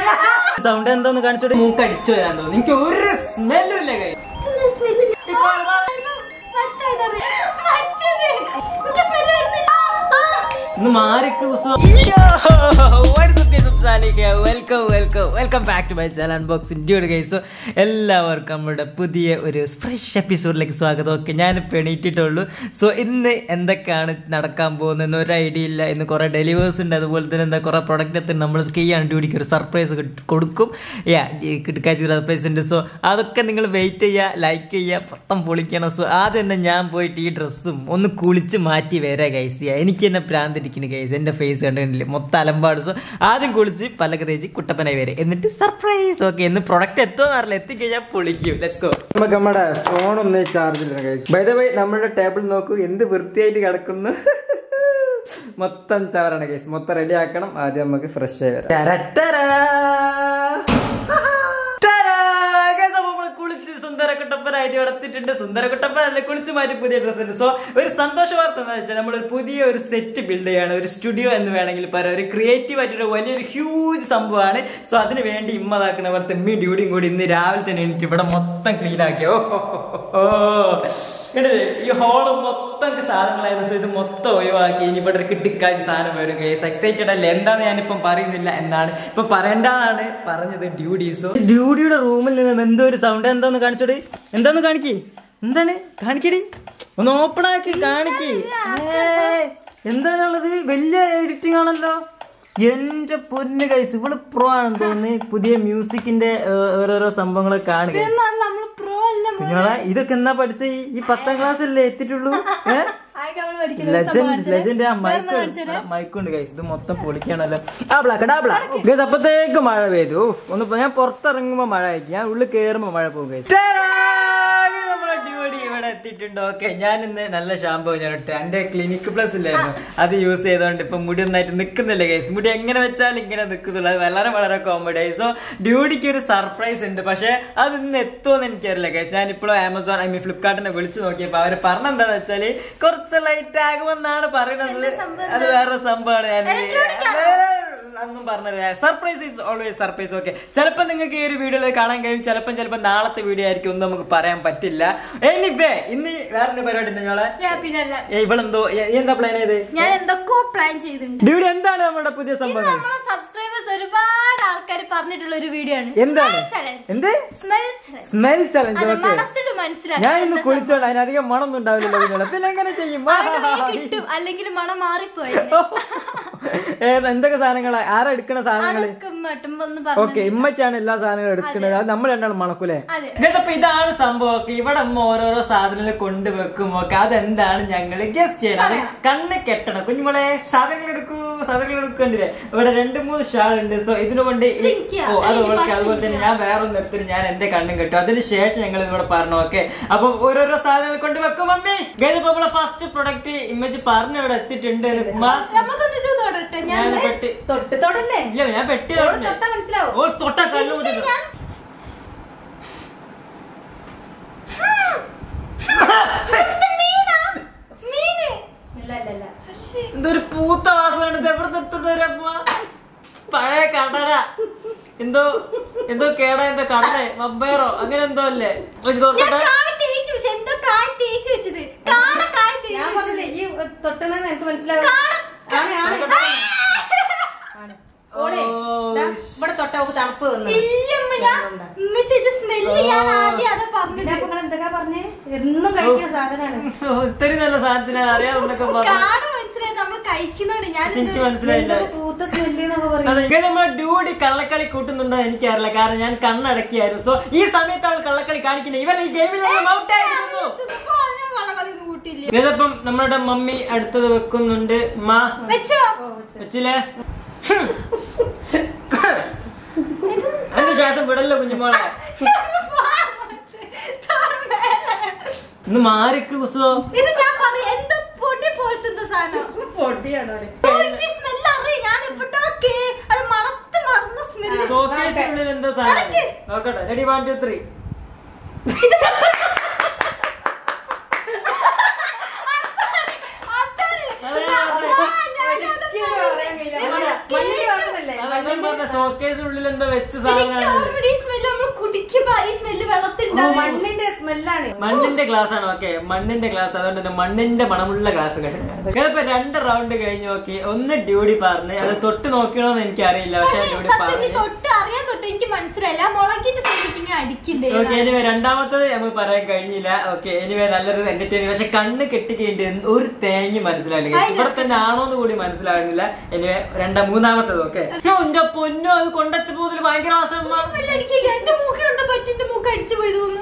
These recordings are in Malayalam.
സൗണ്ട് എന്തോന്ന് കാണിച്ചോട്ട് മൂക്ക് അടിച്ചു വരാൻ തോന്നുന്നു എനിക്ക് ഒരു സ്മെല്ലും ഇല്ല കൈ ഒന്ന് മാറിക്ക് welcome welcome welcome back to my channel unboxing dude guys എല്ലാവർക്കും നമ്മുടെ പുതിയ ഒരു ഫ്രഷ് എപ്പിസോഡിലേക്ക് സ്വാഗതം ഓക്കെ ഞാനിപ്പോൾ എണീറ്റിട്ടുള്ളൂ സോ ഇന്ന് എന്തൊക്കെയാണ് നടക്കാൻ പോകുന്നതെന്ന് ഒരു ഐഡിയ ഇല്ല ഇന്ന് കുറേ ഡെലിവേഴ്സ് ഉണ്ട് അതുപോലെ തന്നെ എന്താ കുറേ പ്രൊഡക്റ്റ് എത്തി നമ്മൾ കീയാണ് ഡ്യൂട്ടിക്ക് ഒരു സർപ്രൈസ് കൊടുക്കും യാ കിടക്കാച്ചി സർപ്രൈസ് ഉണ്ട് സോ അതൊക്കെ നിങ്ങൾ വെയിറ്റ് ചെയ്യുക ലൈക്ക് ചെയ്യുക പത്തം പൊളിക്കണം സോ ആദ്യം തന്നെ ഞാൻ പോയിട്ട് ഈ ഡ്രസ്സും ഒന്ന് കുളിച്ച് മാറ്റി വരാം ഗൈസ് എനിക്ക് തന്നെ പ്രാന്തിരിക്കുന്നു ഗൈസ് എൻ്റെ ഫേസ് കണ്ടിട്ടില്ല മൊത്തം അലമ്പാട് സോ ആദ്യം കുളിച്ച് പല്ലൊക്കെ തേച്ച് കുട്ടപ്പനായി വരെ എന്നിട്ട് സർപ്രൈസ് ഓക്കെ എന്ന് പ്രൊഡക്റ്റ് എത്തുമെന്ന് അറിയില്ല എത്തിക്കഴിഞ്ഞാൽ പൊളിക്കും ലെറ്റ്സ് ഗോ നമുക്ക് നമ്മുടെ ഫോൺ ഒന്ന് ചാർജിലാണ് ഗൈസ് ബൈ ദ വൈ നമ്മുടെ ടേബിൾ നോക്കൂ എന്ത് വൃത്തിയായിട്ട് കിടക്കുന്നു മൊത്തം ചവറാണ് ഗൈസ് മൊത്തം റെഡി ആക്കണം ആദ്യം നമുക്ക് ഫ്രഷ് ആയി വരാം ടരട്ടരാ. ടാരാ! Guys, അപ്പൊ നമ്മള് കുളിച്ച് സുന്ദരക്കുട്ടപ്പനായിട്ട് എടുത്തിട്ടുണ്ട് സുന്ദരക്കുട്ടപ്പനല്ലേ കുളിച്ച് മാറ്റി പുതിയ ഡ്രസ് ഉണ്ട് സോ ഒരു സന്തോഷ വാർത്ത എന്താ വെച്ചാൽ നമ്മൾ ഒരു പുതിയ ഒരു സെറ്റ് ബിൽഡ് ചെയ്യാണ് ഒരു സ്റ്റുഡിയോ എന്ന് വേണമെങ്കിൽ പറയാം ഒരു ക്രിയേറ്റീവ് ആയിട്ടൊരു വലിയൊരു ഹ്യൂജ് സംഭവമാണ് സോ അതിന് വേണ്ടി ഇമ്മതാക്കുന്ന പോലെ തെമ്മി ഡ്യൂട്ടിയും കൂടി ഇന്ന് രാവിലെ തന്നെ എനിക്ക് ഇവിടെ മൊത്തം ക്ലീൻ ആക്കി ഓ ഹോ, ഹോ, ഹോ. കണ്ടില്ലേ? ഈ ഹോള് മൊത്തം സാധനങ്ങളായിരുന്നു സോ ഇത് മൊത്തം ഒഴിവാക്കി ഇനി ഇവിടെ ഒരു കിട്ടിക്കാച്ച് സാധനം വരും കേസ് എക്സൈറ്റഡ് അല്ലേ എന്താന്ന് ഞാനിപ്പം പറയുന്നില്ല എന്നാണ് ഇപ്പൊ പറയേണ്ടതാണ് പറഞ്ഞത് ഡ്യൂഡീസോ ഡ്യൂഡിയുടെ റൂമിൽ നിന്ന് എന്തോ ഒരു സൗണ്ട് എന്താന്ന് കാണിച്ചോട് എന്താന്ന് കാണിക്ക് എന്താണ് കാണിക്കടി ഒന്ന് ഓപ്പൺ ആക്കി കാണിക്ക് ഏയ്, എന്താണുള്ളത് വലിയ എഡിറ്റിംഗ് ആണല്ലോ എന്റെ പൊന്ന് കൈസ് ഇവള് പ്രോ ആണെന്ന് തോന്നുന്നു പുതിയ മ്യൂസിക്കിന്റെ ഏഹ്, ഓരോരോ സംഭവങ്ങളൊക്കെ കാണുക നമ്മള് പ്രോ അല്ല കുഞ്ഞോളെ ഇതൊക്കെ എന്നാ പഠിച്ച ഈ ഈ പത്താം ക്ലാസ് അല്ലേ എത്തിയിട്ടുള്ളൂ ലെജൻഡ് ലെജൻഡ് ആ മൈക്ക് മൈക്കുണ്ട് കൈസ് ഇത് മൊത്തം പൊളിക്കാണല്ലോ ആ ബ്ലാക്ക് ഡാ ബ്ലാക്ക് ഗൈസ് അപ്പത്തേക്ക് മഴ പെയ്തു ഓ, ഒന്ന് ഇപ്പൊ ഞാൻ പുറത്തിറങ്ങുമ്പോ മഴ ആയിരിക്കും ഞാൻ ഉള്ളിൽ കേറുമ്പോ മഴ പോകും ഗൈസ് നമ്മളെ ഡ്യൂടി ഇവിടെ എത്തിയിട്ടുണ്ട് ഓക്കെ ഞാൻ ഇന്ന് നല്ല ഷാമ്പു ഞാൻ ഇട്ട് എന്റെ ക്ലിനിക് പ്ലസ് ഇല്ലായിരുന്നു അത് യൂസ് ചെയ്തോണ്ട് ഇപ്പൊ മുടി ഒന്നായിട്ട് നിക്കുന്നില്ല ഗൈസ് മുടി എങ്ങനെ വെച്ചാലും ഇങ്ങനെ നിക്കുന്നുള്ളൂ അത് വളരെ വളരെ കോമഡി ആയി സോ ഡ്യൂഡിക്ക് ഒരു സർപ്രൈസ് ഉണ്ട് പക്ഷെ അത് ഇന്ന് എത്തുമെന്ന് എനിക്കറിയില്ല ഗൈസ് ഞാൻ ഇപ്പോഴും ആമസോൺ ഐ മീൻ ഫ്ലിപ്കാർട്ടിനെ വിളിച്ചു നോക്കിയപ്പോ അവര് പറഞ്ഞെന്താന്ന് വെച്ചാല് കുറച്ച് ലൈറ്റ് ആകുമെന്നാണ് പറയുന്നത് അത് വേറെ സംഭവമാണ് ഞാൻ അതൊന്നും പറഞ്ഞില്ല surprise is always surprise okay ചിലപ്പോൾ നിങ്ങൾക്ക് ഈ ഒരു വീഡിയോയിൽ കാണാൻ കഴിയും ചിലപ്പം ചിലപ്പോൾ നാളത്തെ വീഡിയോ ആയിരിക്കും ഒന്നും നമുക്ക് പറയാൻ പറ്റില്ല എനിവേ ഇന്ന് വേറെ എന്ത് പരിപാടി ഉണ്ട് ഞങ്ങളെ പിന്നല്ല ഏ, ഇവളെന്തോ ഏ, എന്താ പ്ലാൻ ചെയ്ത് ഞാൻ എന്തൊക്കെയോ പ്ലാൻ ചെയ്തിട്ടുണ്ട് ഡ്യൂഡി എന്താണ് നമ്മുടെ പുതിയ സംഭവങ്ങൾ നമ്മളെ സബ്സ്ക്രൈബേഴ്സ് ഒരുപാട് ആൾക്കാർ പറഞ്ഞിട്ടുള്ള ഒരു വീഡിയോ ആണ് എന്താണ്? എന്ത്? സ്മെൽ ചലഞ്ച് സ്മെൽ ചലഞ്ച് അത് ഓക്കെ മണത്തിട്ട് മനസ്സിലാക്കാം ഞാൻ ഇന്ന് കുളിച്ചോണ്ട് അതിനധികം മണമൊന്നും ഉണ്ടാവില്ലല്ലോ കുഞ്ഞോളെ പിന്നെ എങ്ങനെ ചെയ്യും കിട്ടും അല്ലെങ്കിൽ മണം മാറിപ്പോയി ഏത് എന്തൊക്കെ സാധനങ്ങളാ ആരാ എടുക്കണ സാധനങ്ങള് അതൊക്കെ മട്ടുമ്പോ ഒന്ന് ഓക്കെ പറഞ്ഞു ഇമ്മച്ചാണ് എല്ലാ സാധനങ്ങളും എടുക്കുന്നത് അത് നമ്മൾ രണ്ടാളും മണക്കൂലേ അതെ Guys, അപ്പൊ ഇതാണ് സംഭവം ഒക്കെ ഇവിടെ അമ്മ ഓരോരോ സാധനങ്ങൾ കൊണ്ടുവെക്കും ഒക്കെ അതെന്താണ് ഞങ്ങൾ ഗസ്റ്റ് ചെയ്യണം അത് കണ്ണ് കെട്ടണം കുഞ്ഞുമോളെ സാധനങ്ങൾ എടുക്കൂ സാധനങ്ങൾ എടുക്കണ്ടില്ലേ ഇവിടെ രണ്ട് മൂന്ന് ഷാൾ ഉണ്ട് സോ ഇതിനു കൊണ്ട് ഈ- ഇതെനിക്കാ. ഓ അത് എനിക്ക് ഓക്കെ അതുപോലെ തന്നെ ഞാൻ വേറെ ഒന്ന് എടുത്തിട്ട് ഞാൻ എന്റെ കണ്ണും കെട്ടും അതിന് ശേഷം ഞങ്ങൾ ഇവിടെ പറഞ്ഞു ഓക്കെ അപ്പൊ ഓരോരോ സാധനങ്ങൾ കൊണ്ട് വെക്കും മമ്മി ഗൈസ് അപ്പൊ നമ്മളെ ഫസ്റ്റ് പ്രൊഡക്റ്റ് ഇമേജ് പറഞ്ഞു ഇവിടെ എത്തിയിട്ടുണ്ട് ഉമ്മ. നമുക്കൊന്ന് ഇത് തൊടട്ടെ ഞാൻ ഞാൻ പെട്ടി തൊട്ട് തൊടല്ലേ ഇല്ല ഞാൻ പെട്ടി തൊട്ട് തൊടണ്ടേ? തൊട്ടാ മനസ്സിലാവും ഓ തൊട്ട കണ്ണു ഇല്ല, കൂട്ടി ഞാൻ- ഇത് മീനാ? മീന്? ഇല്ല, ഇല്ല, ഇല്ല. എന്തൊരു പൂത്ത വാസന എടുത്ത് എവിടെ നിർത്തുണ്ട് വരപ്പ പഴയ കടല എന്തോ എന്തോ കേട എന്തോ കടലേ മബ്ബേറോ അങ്ങനെ എന്തോ അല്ലേ ഇത് ഞാൻ തുറക്കട്ടെ കായ് തേച്ച് വെച്ചത്. എന്തോ കായ് തേച്ച് വെച്ചത്. കാട കായ് തേച്ച് ഞാൻ വെച്ചത്. പറഞ്ഞില്ലേ ഈ തൊട്ടെന്ന് എനിക്ക് മനസ്സിലാവും കാട- ആണ് ആണ് ആണ്. ഓടെ ഓ, ദാ, ഇവിടെ തൊട്ട നമുക്ക് തണുപ്പ് വന്നു ഇല്ല, ഉമ്മ, ഞാൻ- ഉമ്മച്ചി, ഇത് സ്മെല്ല് ഞാൻ ആദ്യം അതാ പറഞ്ഞത് നിങ്ങൾ എന്തൊക്കെ പറഞ്ഞേ എന്നും കഴിക്കുന്ന സാധനമാണ് ഒത്തിരി നല്ല സാധനത്തിന് അറിയാവുന്നൊക്കെ പറഞ്ഞു കാട മനസ്സിലായി നമ്മൾ കഴിക്കുന്നോണ്ട് ഞാൻ പക്ഷെ എനിക്ക് മനസ്സിലായില്ല പൂത്ത സ്മെല്ല് എന്നൊക്കെ പറയും അതെ ഇങ്ങനെ നമ്മൾ ഡ്യൂടി കള്ളക്കളി കൂട്ടുന്നുണ്ടോ എനിക്കറിയില്ല കാരണം ഞാൻ കണ്ണടക്കിയായിരുന്നു സോ ഈ സമയത്ത് അവൾ കള്ളക്കളി കാണിക്കുന്നത് ഇവർ ഈ ഗെയിമിൽ ഔട്ട് ആയിരുന്നു കൂട്ടില്ല ഇതിപ്പം നമ്മുടെ മമ്മി അടുത്തത് വെക്കുന്നുണ്ട് മാ വെച്ചോ വെച്ചില്ലേ അതിന് ശേഷം വിടല്ലോ കുഞ്ഞുമോളെ ഇന്ന് മാറിക്ക് കുസോ ഇത് ഞാൻ പറയാം എന്തോ പൊടി പോലത്തെ സാധനം പൊടിയാണോ എനിക്ക് സ്മെല്ല് അറിയാം ഞാൻ ഇവിടൊക്കെ അത് മണത്ത് മറന്ന സ്മെല്ല് ഷോക്കേസിനുള്ളിൽ എന്തോ സാധനം നോക്കട്ടെ റെഡി വൺ ടു ത്രീ അതാണ് അതെ, അതെ. ആ, ഞാനത് പറയാൻ കഴിയില്ല. എവിടെ? മണ്ണിൽ മാത്രമല്ലേ അതെ സാധനം പറഞ്ഞ ഷോക്കേസിനുള്ളിൽ എന്താ വെച്ച എനിക്ക് സാധനമാണ് ഓർമ്മ ഈ സ്മെല്ല് നമ്മൾ കുടിക്കുമ്പോ ഈ സ്മെല്ല് വെള്ളത്തിണ്ടാവും മണ്ണിന്റെ സ്മെല്ലാണ് മണ്ണിന്റെ ഗ്ലാസ് ആണ് ഓക്കെ മണ്ണിന്റെ ഗ്ലാസ് അതുകൊണ്ട് തന്നെ മണ്ണിന്റെ മണമുള്ള ഗ്ലാസ് ഇപ്പൊ രണ്ട് റൗണ്ട് കഴിഞ്ഞ് നോക്കി ഒന്ന് ഡ്യൂടി പറഞ്ഞ് അത് തൊട്ട് നോക്കണോന്ന് എനിക്ക് അറിയില്ല പക്ഷെ പക്ഷെ ഡ്യൂടി സത്യം നീ പറഞ്ഞു തൊട്ട് അറിയാൻ തൊട്ട് എനിക്ക് മനസ്സിലായില്ല ആ മുളകിന്റെ സ്മെല്ലിക്ക് ഇങ്ങനെ അടിക്കണ്ടേ ഓക്കെ എനിവേ രണ്ടാമത്തത് നമുക്ക് പറയാൻ കഴിഞ്ഞില്ല ഓക്കെ എനിവേ നല്ലൊരു എന്റർടൈനിങ് പക്ഷെ കണ്ണ് കെട്ടിക്കേണ്ടി ഒരു തേങ്ങി മനസ്സിലായില്ല guys. ഇവിടെ തന്നെ ആണോന്ന് കൂടി മനസ്സിലാകുന്നില്ല എനിവേ രണ്ടാം മൂന്നാമത്തത് ഓക്കെ എന്റെ പൊന്നോ അത് കൊണ്ടച്ചപ്പോ മുതൽ ഭയങ്കര ആശ്രമ സ്മെല്ല് അടിക്കില്ല എന്റെ മൂക്കിൽ എന്താ പറ്റി എന്റെ മൂക്ക് അടിച്ചു പോയി തോന്നുന്നു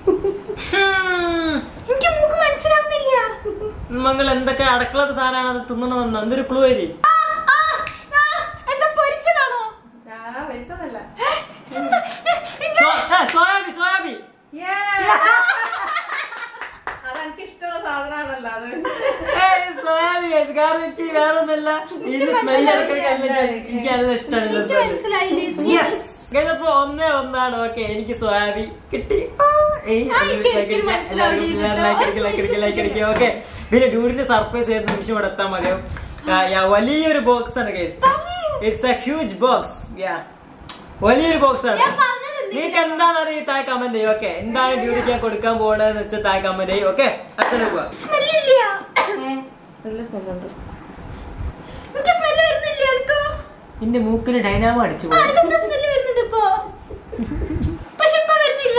എനിക്ക് മൂക്ക് മനസ്സിലാവുന്നില്ല മങ്ങൾ എന്തൊക്കെ അടുക്കളത്തെ സാധനമാണ് അത് തിന്നണമെന്ന് എന്തൊരു ക്ലൂ ആയി ആ, ആ, ആ, എന്താ പൊരിച്ചതാണോ ആ വെച്ചതല്ല എന്താ? എന്താ? സോയാബി സോയാബി അതെനിക്ക് ഇഷ്ടമുള്ള സാധനമാണല്ലോ അത് ഏയ് സോയാബി guys. കാരണം എനിക്ക് വേറെ ഒന്നല്ല ഇതിന്റെ സ്മെല്ല് ഇടയ്ക്കിടയ്ക്ക് എനിക്ക് നല്ല ഇഷ്ടമാണ് ഇതിന്റെ എനിക്ക് സ്മെല്ല് മനസ്സിലായില്ലേ Guys, അപ്പൊ ഒന്നേ ഒന്നാണ് ഓക്കെ എനിക്ക് സോയാബി കിട്ടി ആ, ഏയ്, ആ, എനിക്ക് like ഒരിക്കലും അടിക്കുക. മനസ്സിലാവില്ല എല്ലാവരും കേട്ടോ. like അടിക്കുക, like അടിക്കുക, like അടിക്കുക. Okay. പിന്നെ ഡ്യൂഡിന്റെ സർപ്രൈസ് ചെയ്ത നിമിഷം ഇവിടെ എത്താൻ മതിയാവും ആ, yeah, വലിയൊരു ബോക്സ് ആണ് cause it's a huge box വലിയൊരു ബോക്സ് ആണ് ഞാൻ പറഞ്ഞത് എന്തിനാ? നിങ്ങൾക്ക് എന്താണെന്ന് ഈ താഴെ കമന്റ് ചെയ്യും ഓക്കെ എന്താണ് ഡ്യൂഡിക്ക് ഞാൻ കൊടുക്കാൻ പോകണമെന്ന് വെച്ചാൽ താഴെ കമന്റ് ചെയ്യും ഓക്കെ അച്ഛനെ പോവാ സ്മെല്ലില്ല നല്ല സ്മെല്ലുണ്ട് എനിക്ക് സ്മെല്ല് വരുന്നില്ല എനിക്ക് എന്റെ മൂക്കിന് ഡൈനാമോ അടിച്ചു ആ, പോയി ഇതെന്താ സ്മെല്ല് വരുന്നത് ഇപ്പൊ പക്ഷെ ഇപ്പൊ വരുന്നില്ല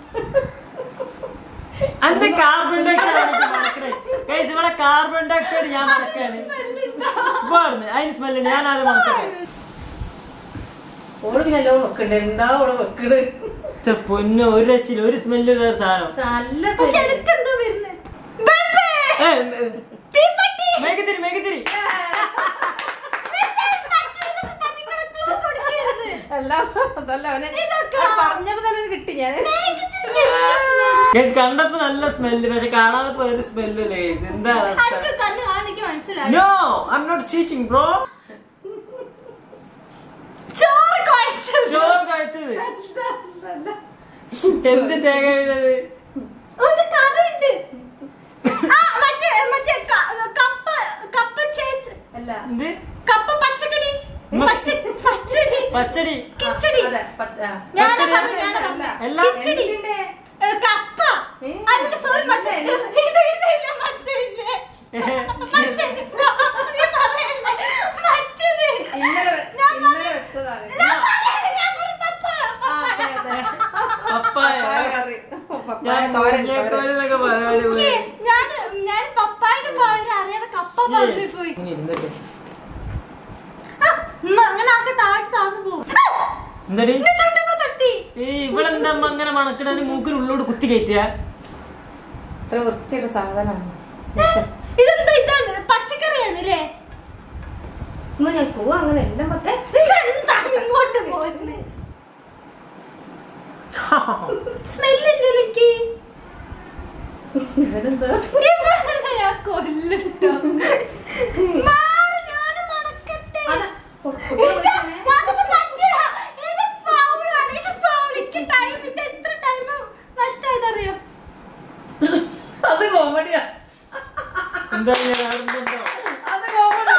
അന്റെ കാർബൺ ഡൈഓക്സൈഡ് ആണ് എനിക്ക് മണക്കണേ ഗൈസ് ഇവിടെ കാർബൺ ഡൈഓക്സൈഡ് ഞാൻ മണക്കാണ് ഇപ്പൊ അവിടുന്ന് അതിന് സ്മെല്ല് ഞാൻ ആദ്യം മണക്കട്ടെ ഓള് പിന്നെ എല്ലാം വെക്കണ്ട് എന്താ ഓള് വെക്കണ് ഛെ, പൊന്നു ഒരു രക്ഷയില്ല ഒരു സ്മെല്ല് സാധനം നല്ല പക്ഷെ സ്മെല്ല് എനിക്ക് എന്തോ വരുന്നത് ബേബേ! ഏ, ഏ, തീപ്പെട്ടി! മേഘത്തിരി മേഘത്തിരി മറ്റേതൊക്കെ പതിങ്ങളെ clue കൊടുക്കരുത്. അല്ല അതല്ല അവനെ ഇതൊക്കെ. അത് പറഞ്ഞപ്പോ തന്നെ കിട്ടി ഞാൻ മേഘത്തിരിക്ക് എന്ത് smell? ഗൈസ് കണ്ടപ്പോ നല്ല സ്മെല്ല് പക്ഷെ കാണാതെ പോയ ഒരു സ്മെല്ല് ഗൈസ് എന്താ അവസ്ഥ അനക്ക് കണ്ണ് കാണാൻ എനിക്ക് മനസ്സിലായി no I'm not cheating bro ചോറ് കുഴച്ചത്. ചോറ് കഴിച്ചത് എന്ത് തേങ്ങ വീണത് ഒരു കറിയുണ്ട്. ആ, മറ്റേ മറ്റേ ക- കപ്പ കപ്പ ചേച്ച് അല്ല എന്ത് കപ്പ പച്ചക്കടി ഉമ്മ. പച്ച പച്ചടി പച്ചടി കിച്ചടി അതെ, പച്ച- ആ. ഞാനാ പച്ചടി പറഞ്ഞു ഞാനാ പറഞ്ഞു എല്ലാം കിച്ചടി എന്തിന്റെ? ഏ, കപ്പ ഏ? അതിന്റെ സോറി മറ്റേ ഇത് ഇത് ഇല്ല മറ്റേ മറ്റേത്. നീ പറയല്ലേ? മറ്റേത്. ഇന്നലെ വെ- ഞാൻ ഇന്നലെ വെച്ചതാണ് ഞാൻ പറയല്ലേ, ഞാൻ ഒരു പപ്പ. ആ, അതെ, അതെ. പപ്പായ പപ്പായ കറി. പപ്പായ ഞാൻ തോരൻ, തോരൻ. മുരിങ്ങക്കോലെന്നൊക്കെ പറയാൻ പോയി. എനിക്ക് ഞാൻ ഞാൻ പപ്പായുടെ പകരം അറിയാതെ കപ്പ പറഞ്ഞു പോയി ഇങ്ങനെ ഇരുന്നിട്ട്. ആ, ഉമ്മ അങ്ങനെ ആകെ താഴെ താഴ്ന്നു പോകും എന്തടി എന്റെ ചുണ്ടമ്മ തട്ടി ഏയ് ഇവളെന്താ അമ്മ അങ്ങനെ മണക്കണതിന് മൂക്കിന് ഉള്ളോട് കുത്തി കയറ്റുക ഇത്ര വൃത്തിയുടെ സാധനമാണ് ഏ, ഇതെന്താ ഇതാണ് പച്ചക്കറിയാണ് അല്ലേ ഇന്ന് ഞാൻ പോവാ അങ്ങനെ എല്ലാം പറ്റേ എന്താണ് ഇങ്ങോട്ട് പോകുന്നത് സ്മെല്ലില്ലല്ലോ എനിക്ക് ഇവരെന്താ ഇവനെ ഞാൻ കൊല്ലട്ടോ മാറ്, ഞാനും മണക്കട്ടെ. അതാ, ഇത് അതൊന്നും പറ്റില്ല. ഇത് foul ആണ്. ഇത് foul. എനിക്ക് time ഇല്ല. എത്ര time നഷ്ടായതറിയോ? അത് കോമഡിയാ എന്താ ഇങ്ങനെ വേറെന്തുണ്ടോ? അത് കോമഡി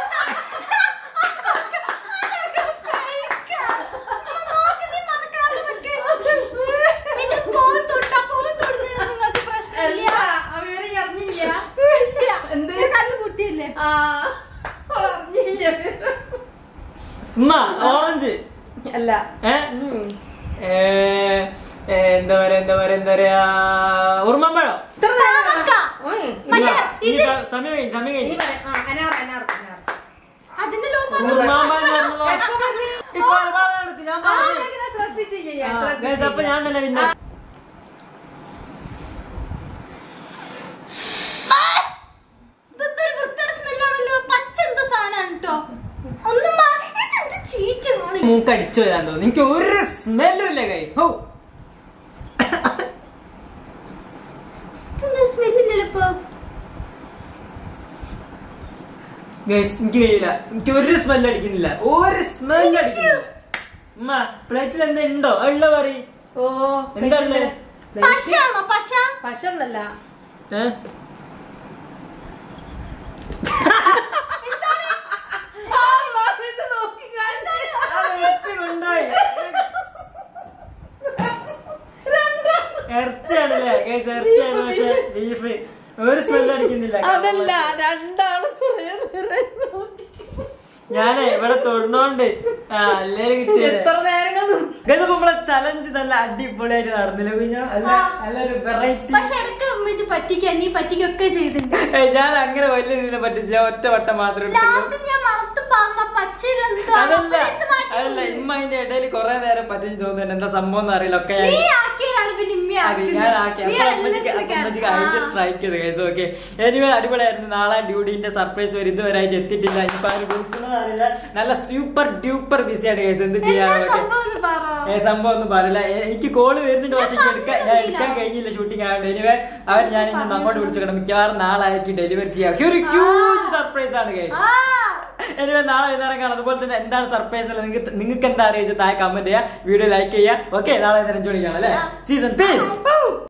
fake ആ. അമ്മ നോക്ക്, നീ മണക്കാതെ വെക്ക്. ഇത് പോത്തുണ്ട്. ആ പോത്ത് തൊടുന്നതിന് നിങ്ങൾക്ക് പ്രശ്നമില്ല. അവരെ അറിഞ്ഞില്ല ഇല്ല. എന്ത്? ഇത് കണ്ണ് പൊട്ടിയില്ലേ? ആ അറിഞ്ഞില്ല ഉമ്മ ഓറഞ്ച് അല്ല ഏ ഉം. ഏ, ഏ, എന്താ പറയാ എന്താ പറയാ എന്താ പറയാ ഉറുമ്പഴം ഇത്ര നേരം- ചാമക്ക. ഉം. മറ്റേ ഇത് സമയം കഴിഞ്ഞു സമയം ഇനി കഴിഞ്ഞു പറയാം. ആ, അനാർ, അനാർ, അനാർ. അതിന്റെ ലോകം ഉറുമാമ്പഴം പറഞ്ഞതോ? എപ്പോ പറഞ്ഞു? ഇപ്പൊ ഒരുപാട് നടക്ക്, ഞാൻ ആ, പറഞ്ഞു. ഞാൻ ശ്രദ്ധിച്ചില്ല ഞാൻ, ആ, guys, ശ്രദ്ധിച്ചില്ല. അപ്പൊ ഞാൻ തന്നെ പിന്നെ ഇതെന്തൊരു വൃത്തിയുടെ സ്മെല്ലാണല്ലോ പച്ച എന്താ സാധനമാണ് കേട്ടോ ഒന്നും മാ- ഇതെന്ത് ചീറ്റമാണ് മൂക്കടിച്ചു വരാൻ തോന്നുന്നു എനിക്ക് ഒരു സ്മെല്ലും ഇല്ല ഗൈസ് ഹോ ഇതെന്താ സ്മെല്ലില്ലല്ലോ ഇപ്പൊ ഗൈസ് എനിക്ക് കഴിയില്ല എനിക്ക് ഒരു സ്മെല്ല് അടിക്കുന്നില്ല ഒരു സ്മെല്ല് അടിക്കുന്നില്ല ഉമ്മ പ്ലേറ്റിൽ എന്താ ഉണ്ടോ ഉള്ള പറയും ഓ എന്താ ഉള്ളത്? പശയാണോ പശ പക്ഷെ ഒന്നല്ല ഏഹ് ആ, വാ, ഇത് നോക്കി, guys. രണ്ടായി ഇറച്ചിയാണല്ലേ ഗൈസ് ഇറച്ചിയാണ് പക്ഷെ ബീഫ് ഒരു സ്മെല്ല് അടിക്കുന്നില്ല അതല്ല രണ്ടാളും കുറേ നേരം നോക്കി. ഞാനേ ഇവിടെ തൊടുന്നോണ്ട് ആ എല്ലാരും കിട്ടിയത് എത്ര നേരങ്ങൾ നിന്ന്? ഗൈസ് നമ്മളെ ചലഞ്ച് നല്ല അടിപൊളിയായിട്ട് നടന്നില്ല കുഞ്ഞോ അല്ല നല്ലൊരു വെറൈറ്റി പക്ഷെ ഇടയ്ക്ക് ഉമ്മച്ച് പറ്റിക്കാൻ നീ പറ്റിക്കൊക്കെ ചെയ്തിട്ടുണ്ട് ഞാൻ അങ്ങനെ വലിയ ഇതിനെ പറ്റിച്ച ഒറ്റ വട്ടം മാത്രമേ എടുത്തുള്ളൂ. ലാസ്റ്റ് ഞാൻ മണത്ത് പറഞ്ഞ പച്ചയുള്ള എന്തോ അതല്ല എടുത്ത് മാറ്റി. അതല്ല ഇമ്മ അതിന്റെ ഇടയിൽ കുറെ നേരം പറ്റിച്ച് തോന്നുന്നുണ്ട് എന്താ സംഭവം എന്ന് അറിയില്ല ഒക്കെ നീ ആക്കിയതാണ് പിന്നെ ഇമ്മ അതെ ഞാൻ ആക്കി അപ്പൊ അമ്മച്ചിക്ക് അമ്മച്ചിക്ക് അതിന്റെ സ്ട്രൈക്ക് ചെയ്ത് കഴിച്ചു ഓക്കെ എനിവേ അടിപൊളിയായിരുന്നു നാളെ ഡ്യൂഡിന്റെ സർപ്രൈസ് വരെ ഇതുവരെ ആയിട്ട് എത്തിയിട്ടില്ല ഇനിയിപ്പോ അവര് വിളിച്ചൊന്നും അറിയില്ല നല്ല സൂപ്പർ ഡ്യൂപ്പർ ബിസി ആണ് കേസ് എന്ത് ചെയ്യാൻ ഓക്കെ ഏ സംഭവം ഒന്നും പറയില്ല എ- എനിക്ക് കോള് വരുന്നുണ്ട് പക്ഷെ എനിക്ക് എടുക്കാൻ ഞാൻ എടുക്കാൻ കഴിഞ്ഞില്ല ഷൂട്ടിംഗ് ആയതുകൊണ്ട് എനിവേ അവർ ഞാൻ ഇനി അങ്ങോട്ട് വിളിച്ചിട്ട് മിക്കവാറും നാളെ ആയിരിക്കും ഡെലിവറി ചെയ്യാം ഒരു ഹ്യൂജ് സർപ്രൈസ് ആണ് കേസ് എനിവേ നാളെ വൈകുന്നേരം കാണാം അതുപോലെ തന്നെ എന്താണ് സർപ്രൈസ് നിങ്ങൾക്ക് നിങ്ങൾക്ക് എന്താ അറിയിച്ച താഴെ കമന്റ് ചെയ്യുക വീഡിയോ ലൈക്ക് ചെയ്യുക ഓക്കെ നാളെ വൈകുന്നേരം അഞ്ച് മണിക്കാണ് അല്ലേ സീസൺ പീസ്